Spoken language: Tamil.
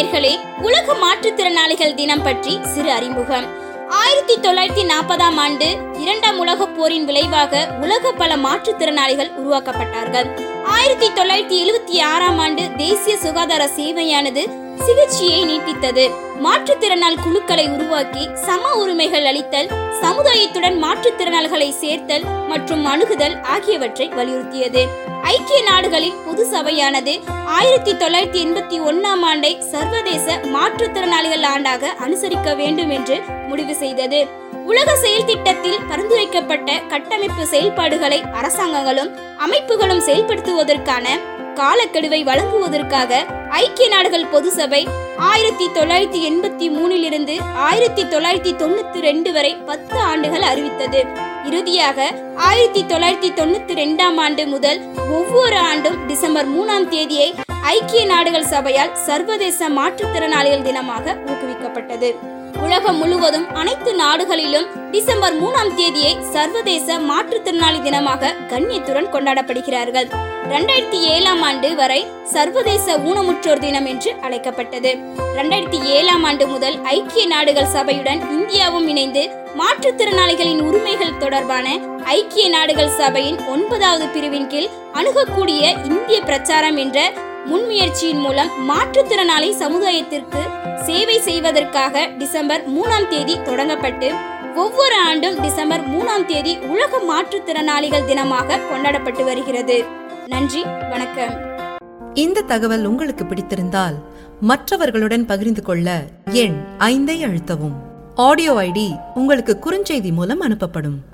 நேயர்களே உலக மாற்றுத்திறனாளிகள் தினம் பற்றி சிறு அறிமுகம் ஆயிரத்தி தொள்ளாயிரத்தி நாற்பதாம் ஆண்டு இரண்டாம் உலகப் போரின் விளைவாக உலக பல மாற்றுத்திறனாளிகள் உருவாக்கப்பட்டார்கள் ஆயிரத்தி தொள்ளாயிரத்தி எழுவத்தி ஆறாம் ஆண்டு தேசிய சுகாதார சேவையானது சிகிச்சையை நீட்டித்தது மாற்றுத்திறனாள் குழுக்களை உருவாக்கி சம உரிமைகள் அளித்தல் சமுதாயத்துடன் மாற்றுத்திறனாளிகளை சேர்த்தல் மற்றும் அணுகுதல் ஆகியவற்றை வலியுறுத்தியது ஐக்கிய நாடுகளின் பொது சபையானது ஆயிரத்தி தொள்ளாயிரத்தி எண்பத்தி ஒன்னாம் ஆண்டை சர்வதேச மாற்றுத்திறனாளிகள் ஆண்டாக அனுசரிக்க வேண்டும் என்று முடிவு செய்தது உலக செயல் திட்டத்தில் பரிந்துரைக்கப்பட்ட கட்டமைப்பு செயல்பாடுகளை அரசாங்கங்களும் அமைப்புகளும் செயல்படுத்துவதற்கான காலக்கெடுவை வழங்குவதற்காக ஐக்கிய நாடுகள் பொது சபை ஆயிரத்தி தொள்ளாயிரத்தி எண்பத்தி மூணிலிருந்து ஆயிரத்தி தொள்ளாயிரத்தி தொண்ணூத்தி ரெண்டு வரை பத்து ஆண்டுகள் அறிவித்தது இறுதியாக ஆயிரத்தி தொள்ளாயிரத்தி தொண்ணூத்தி ரெண்டாம் ஆண்டு முதல் ஒவ்வொரு ஆண்டும் டிசம்பர் மூணாம் தேதியை ஐக்கிய நாடுகள் சபையால் சர்வதேச மாற்றுத்திறனாளிகள் தினமாக ஊக்குவிக்கப்பட்டது உலகம் முழுவதும் அனைத்து நாடுகளிலும் டிசம்பர் மூணாம் தேதியை சர்வதேச மாற்றுத்திறனாளி தினமாக கண்ணியத்துடன் கொண்டாடப்படுகிறார்கள் ரெண்டாயிரத்தி ஏழாம் ஆண்டு வரை சர்வதேச ஊனமுற்றோர் தினம் என்று அழைக்கப்பட்டது ரெண்டாயிரத்தி ஏழாம் ஆண்டு முதல் ஐக்கிய நாடுகள் சபையுடன் இந்தியாவும் இணைந்து மாற்றுத்திறனாளிகளின் உரிமைகள் தொடர்பான ஐக்கிய நாடுகள் சபையின் ஒன்பதாவது பிரிவின் கீழ் அணுகக்கூடிய இந்திய பிரச்சாரம் என்ற முன்முயற்சியின் மூலம் மாற்றுத்திறனாளி சமுதாயத்திற்கு சேவை செய்வதற்காக டிசம்பர் மூணாம் தேதி தொடங்கப்பட்டு ஒவ்வொரு ஆண்டும் டிசம்பர் மூணாம் தேதி உலக மாற்றுத்திறனாளிகள் தினமாக கொண்டாடப்பட்டு வருகிறது நன்றி வணக்கம் இந்த தகவல் உங்களுக்கு பிடித்திருந்தால் மற்றவர்களுடன் பகிர்ந்து கொள்ள எண் ஐந்தை அழுத்தவும் ஆடியோ ஐடி உங்களுக்கு குறுஞ்செய்தி மூலம் அனுப்பப்படும்